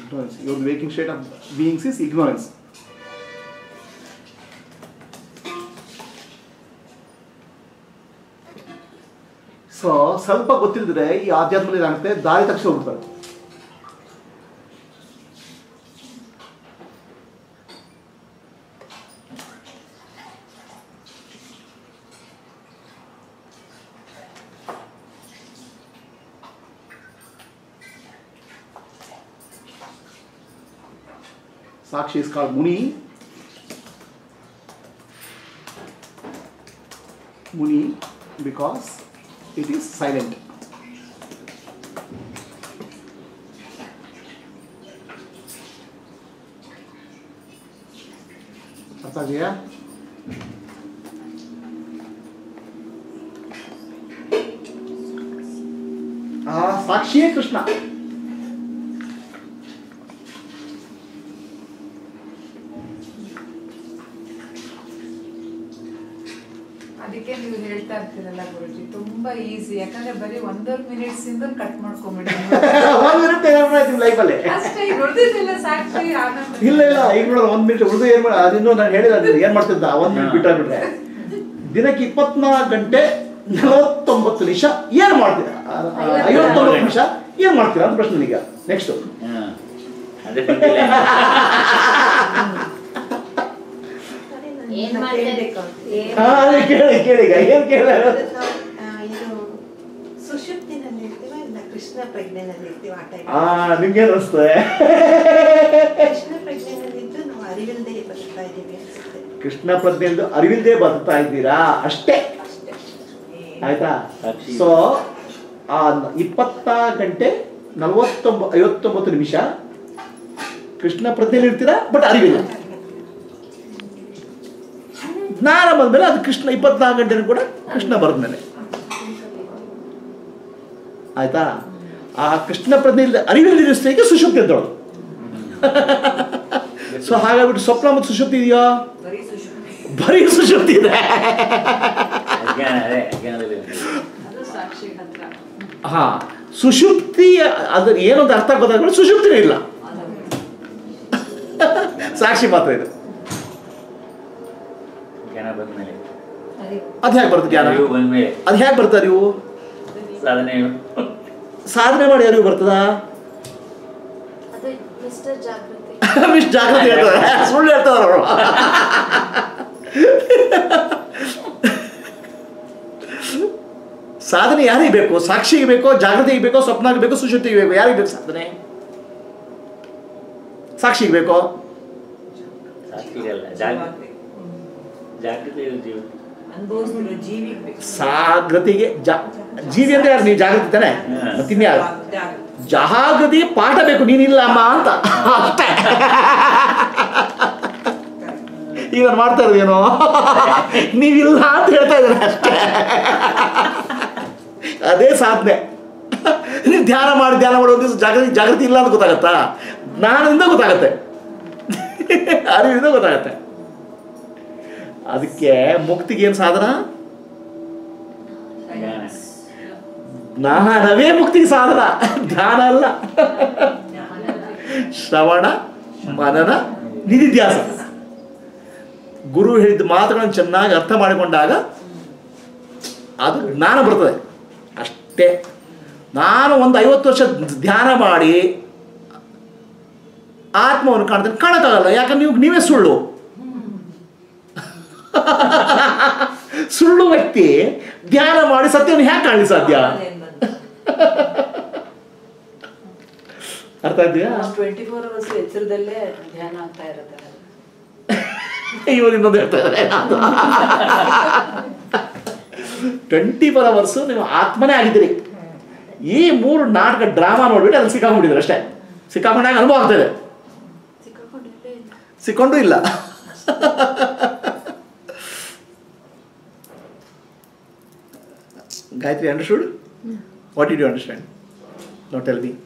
ignorance. Your waking state of beings is ignorance. So ಸ್ವಲ್ಪ ಗೊತ್ತಿಲ್ಲದ್ರೆ ಈ ಆಧ್ಯಾತ್ಮದಲ್ಲಿ ಏನಾಗುತ್ತೆ ದಾರಿ ತಕ್ಷಣ ಹೋಗ್ತಾರೆ Sakshi is called Muni. Muni because it is silent. ಅರ್ಥ ಆಗಿದೆಯಾ ಆ ಸಾಕ್ಷಿಯೇ ಕೃಷ್ಣ ಅದಕ್ಕೆ ನೀವು ಹೇಳ್ತಾ ಇರ್ತೀರಲ್ಲ ಗುರುಜಿ ತುಂಬಾ ಈಸಿ ಯಾಕಂದ್ರೆ ಬರೀ ಒಂದೂವರೆ ಮಿನಿಟ್ಸ್ ಇಂದ ಕಟ್ ಮಾಡ್ಕೊಂಬಿಡಿ ಒಂದ್ ಮಿನಿಟ್ ನಿಮ್ಮ ಲೈಫಲ್ಲಿ ಅಷ್ಟೇ ಈಗ ಉಳ್ದಿದ್ದಿಲ್ಲ ಸಾಕ್ಷಿ ಆನಂದ ಇಲ್ಲ ಇಲ್ಲ ಈಗ ನೋಡೋಣ ಒಂದ್ ಮಿನಿಟ್ ಉಳಿದು ಏನ್ ಮಾಡ ಅದಿನ್ನೂ ನಾನು ಹೇಳಿದ ಅದನ್ನ ಏನ್ ಮಾಡ್ತಿದ್ದ ಒಂದ್ ಮಿನಿಟ್ ಬಿಟ್ಟಾಗ್ಬಿಟ್ರೆ ದಿನಕ್ಕೆ ಇಪ್ಪತ್ನಾಲ್ಕು ಗಂಟೆ ನಲವತ್ತೊಂಬತ್ತು ನಿಮಿಷ ಏನ್ ಮಾಡ್ತೀರಾ ಐವತ್ತೊಂಬತ್ತು ನಿಮಿಷ ಏನ್ ಮಾಡ್ತೀರಾ ಅಂತ ಪ್ರಶ್ನೆ ಈಗ ನೆಕ್ಸ್ಟ್ ಹಾ. ಅದೇ ಗೊತ್ತಿಲ್ಲ ಏನ್ ಮಾಡ್ಬೇಕು ಅದೇ ಕೇಳಿ ಕೇಳಿ ಈಗ ಏನ್ ಕೇಳ ಇದು ಸುಷುಪ್ತಿನಲ್ಲಿ ಇರ್ತೀವ ಇಲ್ಲ ಕೃಷ್ಣ ಪ್ರಜ್ಞೆನಲ್ಲಿ ಇರ್ತೀವ ಆ ಟೈಮ್ ಆ ನಿಮ್ಗೆ ಅನಿಸ್ತದೆ ಕೃಷ್ಣ ಪ್ರಜ್ಞೆನಲ್ಲಿದ್ದು ನಾವು ಅರಿವಿಲ್ಲದೆ ಬದುಕ್ತಾ ಇದ್ದೀವಿ ಅನ್ಸುತ್ತೆ ಕೃಷ್ಣ ಪ್ರಜ್ಞೆಂದು ಅರಿವಿಲ್ಲದೆ ಬದುಕ್ತಾ ಇದ್ದೀರಾ ಅಷ್ಟೇ ಅಷ್ಟೇ ಆಯ್ತಾ ಸಾಕ್ಷಿ. ಸೊ ಆ ಇಪ್ಪತ್ನಾಲ್ಕು ಗಂಟೆ ನಲವತ್ತೊಂಬ ಐವತ್ತೊಂಬತ್ತು ನಿಮಿಷ ಕೃಷ್ಣ ಪ್ರಜ್ಞೆಯಲ್ಲಿ ಇರ್ತೀರಾ ಬಟ್ ಅರಿವಿಲ್ಲ ಜ್ಞಾನ ಬಂದ್ಮೇಲೆ ಅದು ಕೃಷ್ಣ ಇಪ್ಪತ್ನಾಲ್ಕು ಗಂಟೆನೂ ಕೂಡ ಕೃಷ್ಣ ಬರೆದ್ಮೇಲೆ ಆಯ್ತಾ ಆ ಕೃಷ್ಣ ಪ್ರಜ್ಞೆ ಇಲ್ಲದೆ ಅರಿವಿಲ್ಲದಿರೋ ಸ್ಥಿತಿಗೆ ಸುಷುಪ್ತಿ ಅಂತೇಳು ಸೊ ಹಾಗಾಗ್ಬಿಟ್ಟು ಸ್ವಪ್ನ ಮತ್ತು ಸುಷುಪ್ತಿ ಇದೆಯಾ ಬರೀ ಸುಷುಪ್ತಿ ಬರೀ ಸುಷುಪ್ತಿ ಇದೆ ಅಜ್ಞಾನ ಅದೇ ಅಜ್ಞಾನದಲ್ಲಿ ಅದು ಸಾಕ್ಷಿ ಹತ್ರ ಹಾ ಸುಷುಪ್ತಿ ಅದ್ರ ಏನು ಅಂತ ಅರ್ಥ ಗೊತ್ತಾಗ್ಬಿಟ್ಟು ಸುಷುಪ್ತಿನೇ ಇಲ್ಲ ಸಾಕ್ಷಿ ಮಾತ್ರ ಇದು ಜ್ಞಾನ ಬಂದ್ಮೇಲೆ ಅದು ಹೇಗೆ ಬರ್ತದೆ ಜ್ಞಾನ ಅರಿವು ಬಂದ್ಮೇಲೆ ಅದು ಹೇಗೆ ಬರ್ತದೆ ಅರಿವು ಸಾಧನೆ ಸಾಧನೆ ಮಾಡಿ ಅರಿವು ಬರ್ತದ ಅದು ಮಿಸ್ಟರ್ ಜಾಗೃತಿ ಇಷ್ಟು ಜಾಗೃತಿ ಹೇಳ್ತಾರೆ ಸುಳ್ಳು ಹೇಳ್ತಾರೆ ಅವರು ಸಾಧನೆ ಯಾರಿಗೆ ಬೇಕು ಸಾಕ್ಷಿಗೆ ಬೇಕೋ ಜಾಗೃತಿಗೆ ಬೇಕೋ ಸ್ವಪ್ನಗೆ ಬೇಕೋ ಸುಶುದ್ಧಿಗೆ ಬೇಕು ಯಾರಿಗೆ ಬೇಕು ಸಾಧನೆ ಸಾಕ್ಷಿಗೆ ಬೇಕೋ ಸಾಕ್ಷಿಗಲ್ಲ ಜಾಗೃತಿ ಜಾಗೃತಿ ಜೀವ ಅನುಭವಿಸ್ತಿರೋ ಜೀವಿಗೆ ಬೇಕು ಜಾಗೃತಿಗೆ ಜಾ ಜೀವಿ ಅಂತ ಯಾರು ನೀವು ಜಾಗೃತಿ ತಾನೆ ಹಾ. ಮತ್ತಿನ್ಯಾರು ಜಾಗೃತಿಗೆ ಪಾಠ ಬೇಕು ನೀನಿಲ್ಲ ಅಮ್ಮ ಅಂತ ಅಷ್ಟೇ ಈಗ ನಾನು ಮಾಡ್ತಾ ಇರೋದೇನೋ ನೀವಿಲ್ಲ ಅಂತ ಹೇಳ್ತಾ ಇದ್ದಾರೆ ಅಷ್ಟೇ ಅದೇ ಸಾಧನೆ ನೀವು ಧ್ಯಾನ ಮಾಡಿ ಧ್ಯಾನ ಮಾಡೋ ದಿವಸ ಜಾಗೃತಿ ಜಾಗೃತಿ ಇಲ್ಲ ಅಂತ ಗೊತ್ತಾಗತ್ತಾ ಜ್ಞಾನದಿಂದ ಗೊತ್ತಾಗತ್ತೆ ಅರಿವಿಂದ ಗೊತ್ತಾಗತ್ತೆ ಅದಕ್ಕೆ ಮುಕ್ತಿಗೆ ಏನು ಸಾಧನ ಜ್ಞಾನ ಜ್ಞಾನವೇ ಮುಕ್ತಿಗೆ ಸಾಧನ ಧ್ಯಾನ ಅಲ್ಲ ಶ್ರವಣ ಮನನ ನಿಧಿಧ್ಯಾಸ ಗುರು ಹೇಳಿದ ಮಾತುಗಳನ್ನು ಚೆನ್ನಾಗಿ ಅರ್ಥ ಮಾಡಿಕೊಂಡಾಗ ಅದು ಜ್ಞಾನ ಬರ್ತದೆ ಅಷ್ಟೇ ನಾನು ಒಂದು ಐವತ್ತು ವರ್ಷ ಧ್ಯಾನ ಮಾಡಿ ಆತ್ಮವನ್ನು ಕಾಣ್ತೇನೆ ಕಾಣಕ್ಕಾಗಲ್ಲ ಯಾಕಂದ್ರೆ ನೀವು ನೀವೇ ಸುಳ್ಳು ಸುಳ್ಳು ವ್ಯಕ್ತಿ ಧ್ಯಾನ ಮಾಡಿ ಸತ್ಯವನ್ನು ಹ್ಯಾಕೆ ಕಾಣಲಿ ಸಾಧ್ಯ ಅರ್ಥ ಇದೆಯಾ ಟ್ವೆಂಟಿ ಫೋರ್ ಅವರ್ಸ್ ಎಚ್ಚರದಲ್ಲೇ ಧ್ಯಾನ ಆಗ್ತಾ ಇರುತ್ತೆ ಇವರು ಇನ್ನೊಂದು ಹೇಳ್ತಾರೆ ಟ್ವೆಂಟಿ ಫೋರ್ ಅವರ್ಸು ನೀವು ಆತ್ಮನೇ ಆಗಿದ್ದೀರಿ ಈ ಮೂರು ನಾಟಕ ಡ್ರಾಮಾ ನೋಡ್ಬಿಟ್ಟು ಅಲ್ಲಿ ಸಿಕ್ಕಾಕೊಂಡಿದ್ರು ಅಷ್ಟೇ ಸಿಕ್ಕಾಕೊಂಡಾಗ ಅನುಭವ ಆಗ್ತದೆ ಸಿಕ್ಕಾಕೊಂಡಿರ್ಲೇ ಇಲ್ಲ ಸಿಕ್ಕೊಂಡು ಇಲ್ಲ Gayathri understood what did you understand not tell me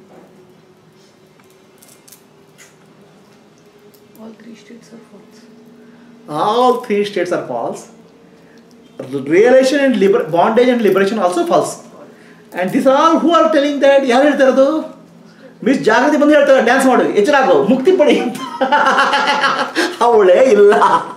all three states are false all three states are false. Realization and liber- bondage and liberation also false. And these are all who are telling that ಯಾರು ಹೇಳ್ತಾ ಇರೋದು miss ಜಾಗೃತಿ ಬಂದು ಹೇಳ್ತಾರೆ dance ಮಾಡು ಎಚ್ಚರ ಆಗು ಮುಕ್ತಿ ಪಡಿ ಅಂತ ಅವಳೇ ಇಲ್ಲ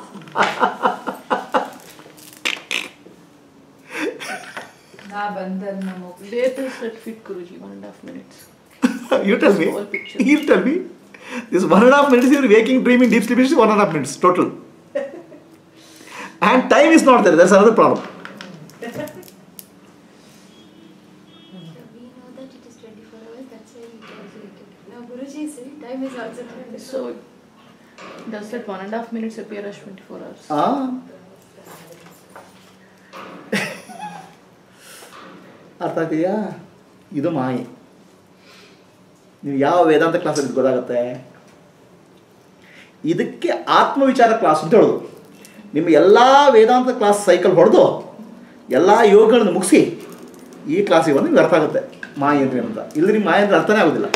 ನಾ ಬಂದನ್ನ ಮುಗಿ Latest at fit Guruji, one and a half minutes. you tell me. Small picture. You tell me. This one and a half minutes, you're waking, dreaming, deep sleep is one and a half minutes total. And time is not there. That's another problem. We know that it is 24 hours, that's why we calculated. Now Guruji is saying time is also 24 So, does that one and a half minutes appear as 24 hours? ಆ ಅರ್ಥ ಆಗ್ತಿದೆಯಾ ಇದು ಮಾಯಿ ನೀವು ಯಾವ ವೇದಾಂತ ಕ್ಲಾಸಲ್ಲಿ ಗೊತ್ತಾಗುತ್ತೆ ಇದಕ್ಕೆ ಆತ್ಮವಿಚಾರ class ಅಂತ ಹೇಳೋದು ನಿಮ್ಮ ಎಲ್ಲ ವೇದಾಂತ ಕ್ಲಾಸ್ ಸೈಕಲ್ ಹೊಡೆದು ಎಲ್ಲ ಯೋಗಗಳನ್ನು ಮುಗಿಸಿ ಈ ಕ್ಲಾಸಿಗೆ ಬಂದು ನಿಮ್ಗೆ ಅರ್ಥ ಆಗುತ್ತೆ ಮಾಯಿ ಅಂದ್ರೆ ಏನು ಅಂತ ಇಲ್ಲಿ ನಿಮ್ಮ ಮಾಯಿ ಅಂದ್ರೆ ಅರ್ಥನೇ ಆಗೋದಿಲ್ಲ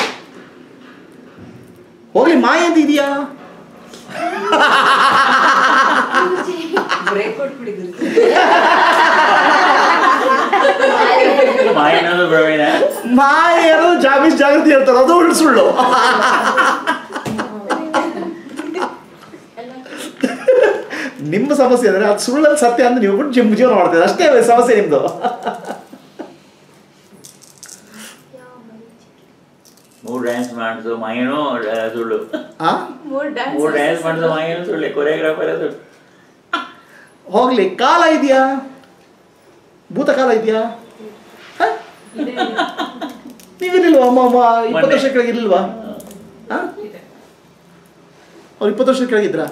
ಹೋಗ್ಲಿ ಮಾಯಿ ಅಂತ ಇದೆಯಾ ಬ್ರೇಕ್ ಕೊಟ್ಬಿಡಿ ಗುರುಜಿ ಮಾಯ ಅನ್ನೋದು ಪ್ರವೀಣ ಮಾಯೆ ಅನ್ನೋದು ಜಾಗೃತಿ ಜಾಗೃತಿ ಹೇಳ್ತಾರೆ ಅದು ಒಳ್ಳೆ ಸುಳ್ಳು ಎಲ್ಲ ನಿಮ್ಮ ಸಮಸ್ಯೆ ಅಂದ್ರೆ ಅದು ಸುಳ್ಳಲ್ಲಿ ಸತ್ಯ ಅಂತ ನೀವು ಬಿಟ್ಟು ಜಿಮ್ ಜೀವನ ಮಾಡ್ತೀರ ಅಷ್ಟೇ ಸಮಸ್ಯೆ ನಿಮ್ದು ಯಾವ ಮರೀಚಿ ಮೂರು ಡ್ಯಾನ್ಸ್ ಮಾಡಿಸೋ ಮಾಯನೂ ಆ, ಸುಳ್ಳು ಆ ಮೂರ್ ಡ್ಯಾನ್ಸ್ ಮೂರು ಡ್ಯಾನ್ಸ್ ಮಾಡಿಸೋ ಮಾಯನೂ ಸುಳ್ಳೆ ಕೊರಿಯೋಗ್ರಾಫರ್ ಸುಳ್ಳು ಹೋಗ್ಲಿ ಕಾಲ ಇದೆಯಾ ಭೂತಕಾಲ ಇದೆಯಾ ಹ? ನೀವಿರ್ಲಿಲ್ವಾ ಅಮ್ಮ ಅಮ್ಮ ಇಪ್ಪತ್ತು ಮೊನ್ನೆ. ವರ್ಷ ಕೆಳಗೆ ಇರ್ಲಿಲ್ವಾ ಆ? ಅವ್ರು ಇಪ್ಪತ್ತು ವರ್ಷ ಕೆಳಗಿದ್ರ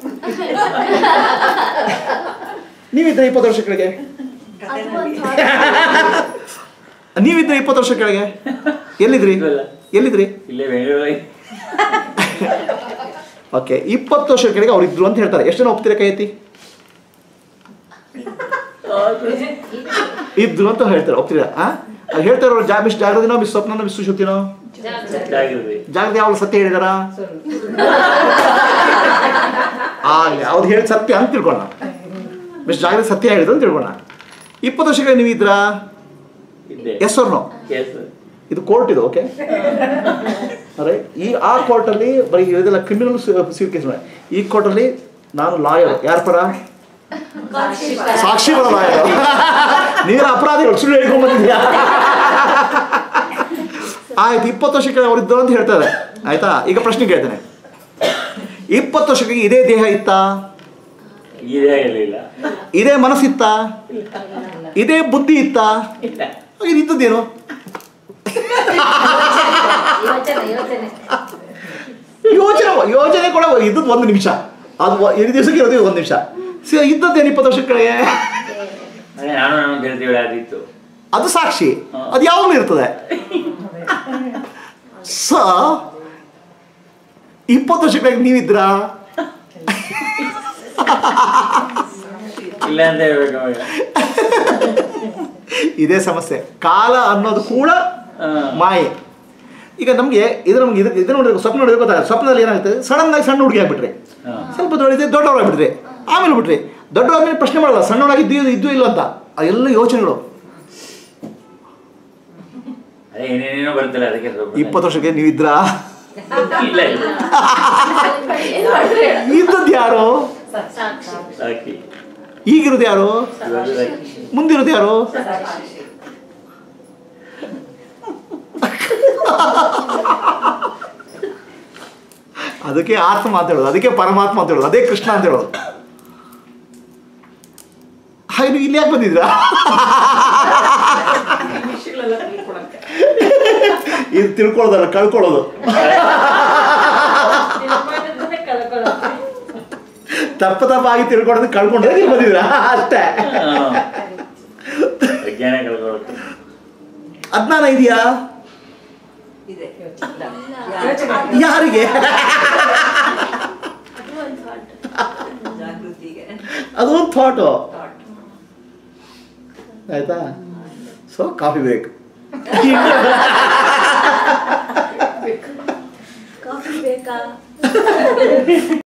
ನೀವಿದ್ರ ಇಪ್ಪತ್ತು ವರ್ಷ ಕೆಳಗೆ ಅದು ಒಂದು thought. ನೀವಿದ್ರ ಇಪ್ಪತ್ತು ವರ್ಷ ಕೆಳಗೆ ಎಲ್ಲಿದ್ರಿ ಇಲ್ವಲ್ಲ. ಎಲ್ಲಿದ್ರಿ ಇಲ್ಲೇ ಬೆಂಗಳೂರಲ್ಲಿ ಓಕೆ ಇಪ್ಪತ್ತು ವರ್ಷ ಕೆಳಗೆ ಅವ್ರು ಇದ್ರು ಅಂತ ಹೇಳ್ತಾರೆ ಎಷ್ಟು ಜನ ಒಪ್ತೀರಾ ಕೈ ಎತ್ತಿ ಇದ್ರು ಅಂತ ಹೇಳ್ತಾರೆ ಒಪ್ತೀರಾ ಆ ಅದು ಹೇಳ್ತಾರೆ ಅವ್ರು ಜಾ ಮಿಸ್ ಜಾಗೃತಿನೋ ಮಿಸ್ ಸ್ವಪ್ನನೋ ಮಿಸ್ ಸುಶುತಿನೋ ಜಾಗಿರ್ರಿ ಜಾಗೃತಿ ಯಾವಾಗ ಸತ್ಯ ಹೇಳಿದಾರ ಆಗ್ಲಿ ಅವ್ರು ಹೇಳಿ ಸತ್ಯ ಅಂತ ತಿಳ್ಕೊಳ್ಳೋಣ ಮಿಸ್ ಜಾಗೃತಿ ಸತ್ಯ ಹೇಳಿದ್ರು ಅಂತ ತಿಳ್ಕೊಳ್ಳೋಣ ಇಪ್ಪತ್ತು ವರ್ಷಗಳ ನೀವು ಇದ್ರಾ ಇದ್ದೆ ಎಸ್ ಅವ್ರು ನೋ ಕೇಸ್ ಇದು ಕೋರ್ಟ್ ಇದು ಓಕೆ ಅರೆ ಈ ಆ ಕೋರ್ಟಲ್ಲಿ ಬರೀ ಇದೆಲ್ಲ ಕ್ರಿಮಿನಲ್ ಸಿವಿಲ್ ಕೇಸ್ ಈ ಕೋರ್ಟಲ್ಲಿ ನಾನು ಲಾಯರ್ ಯಾರ ಪರ ಸಾಕ್ಷಿ ಪರ ಲಾಯರ್ ನೀನು ಅಪರಾಧಿಗಳು ಸುಳ್ಳು ಹೇಳ್ಕೊಂಡ್ ಬಂದಿದ್ಯಾ ಆಯ್ತು ಇಪ್ಪತ್ತು ವರ್ಷಕ್ಕೆ ಅವ್ರು ಇದ್ದರು ಅಂತ ಹೇಳ್ತಾರೆ ಆಯ್ತಾ ಈಗ ಪ್ರಶ್ನೆ ಕೇಳ್ತೇನೆ ಇಪ್ಪತ್ತು ವರ್ಷಕ್ಕೆ ಇದೇ ದೇಹ ಇತ್ತಾ ಇದೇ ಇರಲಿಲ್ಲ ಇದೇ ಮನಸ್ಸಿತ್ತಾ ಇದೇ ಬುದ್ಧಿ ಇತ್ತಾ ಇಲ್ಲ ಇದು ಇದ್ದದ್ದೇನು ಯೋಚನೆ ಯೋಚನೆ ಕೂಡ ಇದ್ದದ್ದು ಒಂದು ನಿಮಿಷ ಅದು ಒ- ಎರಡು ದಿವಸಕ್ಕೆ ಇರೋದು ಒಂದು ನಿಮಿಷ ಸಿ ಇದ್ದದ್ದೇನು ಇಪ್ಪತ್ತು ವರ್ಷ ಕೆಳಗೆ ಅದೇ ನಾನು ನಾನು ಗೆಳತಿಗಳು ಅದಿತ್ತು ಅದು ಸಾಕ್ಷಿ ಅದು ಯಾವಾಗಲೂ ಇರ್ತದೆ ಸ ಇಪ್ಪತ್ತು ವರ್ಷ ಕೆಳಗೆ ನೀವಿದ್ರಾ ಇಲ್ಲ ಅಂತ ಹೇಳ್ಬೇಕು ಅವಾಗ ಇದೇ ಸಮಸ್ಯೆ ಕಾಲ ಅನ್ನೋದು ಕೂಡ ಹಾ. ಮಾಯೆ ಈಗ ನಮಗೆ ಇದು ನಮ್ಗೆ ಇದು ಇದು ನೋಡಿದ್ರೆ ಸ್ವಪ್ನ ನೋಡಿದ್ರೆ ಗೊತ್ತಾಗ ಸ್ವಪ್ನದಲ್ಲಿ ಏನಾಗುತ್ತೆ ಸಡನ್ ಆಗಿ ಸಣ್ಣ ಹುಡುಗಿ ಆಗ್ಬಿಟ್ರಿ ಹಾ. ಸ್ವಲ್ಪ ದೊಡ್ಡದೆ ದೊಡ್ಡವರಾಗ್ಬಿಟ್ರಿ ಆಮೇಲೆ ಬಿಟ್ರಿ ದೊಡ್ಡವರಾದ್ಮೇಲೆ ಪ್ರಶ್ನೆ ಮಾಡಲ್ಲ ಸಣ್ಣವರಾಗಿದ್ದು ಇದು ಇದ್ದು ಇಲ್ಲ ಅಂತ ಅದೆಲ್ಲ ಯೋಚನೆಗಳು ಅದೇ ಏನೇನೇನೋ ಬರ್ತಲ್ಲ ಅದಕ್ಕೆ ಸ್ವಲ್ಪ ಇಪ್ಪತ್ತು ವರ್ಷಕ್ಕೆ ನೀವಿದ್ರಾ ಇಲ್ಲ ಇಲ್ಲ ಇದ್ದದ್ದು ಯಾರು ಸಾಕಿ ಈಗಿರೋದು ಯಾರು ಇವಾಗ ಸಾಕಿ ಮುಂದಿರೋದು ಯಾರು ಅದಕ್ಕೆ ಆತ್ಮ ಅಂತ ಹೇಳೋದು ಅದಕ್ಕೆ ಪರಮಾತ್ಮ ಅಂತ ಹೇಳೋದು ಅದೇ ಕೃಷ್ಣ ಅಂತ ಹೇಳೋದು ಹಾಗೆ ನೀವು ಇಲ್ಲಿ ಯಾಕೆ ಬಂದಿದ್ರಾ ವಿಷಯಗಳೆಲ್ಲ ತಿಳ್ಕೊಳಕ್ಕೆ ಇದು ತಿಳ್ಕೊಳ್ಳೋದಲ್ಲ ಕಳ್ಕೊಳ್ಳೋದು ತಪ್ಪ ತಪ್ಪಾಗಿ ತಿಳ್ಕೊಳ್ಳೋದು ಕಳ್ಕೊಂಡ್ರೆ ನೀವು ಬಂದಿದ್ರಾ ಅಷ್ಟೇ ವಿಜ್ಞಾನ ಕಳ್ಕೊಳ್ಳುತ್ತೆ ಅಜ್ಞಾನ ಇದೆಯಾ ಇದೆ ಯಾರಿಗೆ ಅದು ಒಂದು ಥಾಟ್ ಜಾಗೃತಿಗೆ ಅದು ಒಂದು ಥಾಟು ಥಾಟ್ ಆಯ್ತಾ ಸೊ ಕಾಫಿ ಬ್ರೇಕ್ ಕಾಫಿ ಬೇಕಾ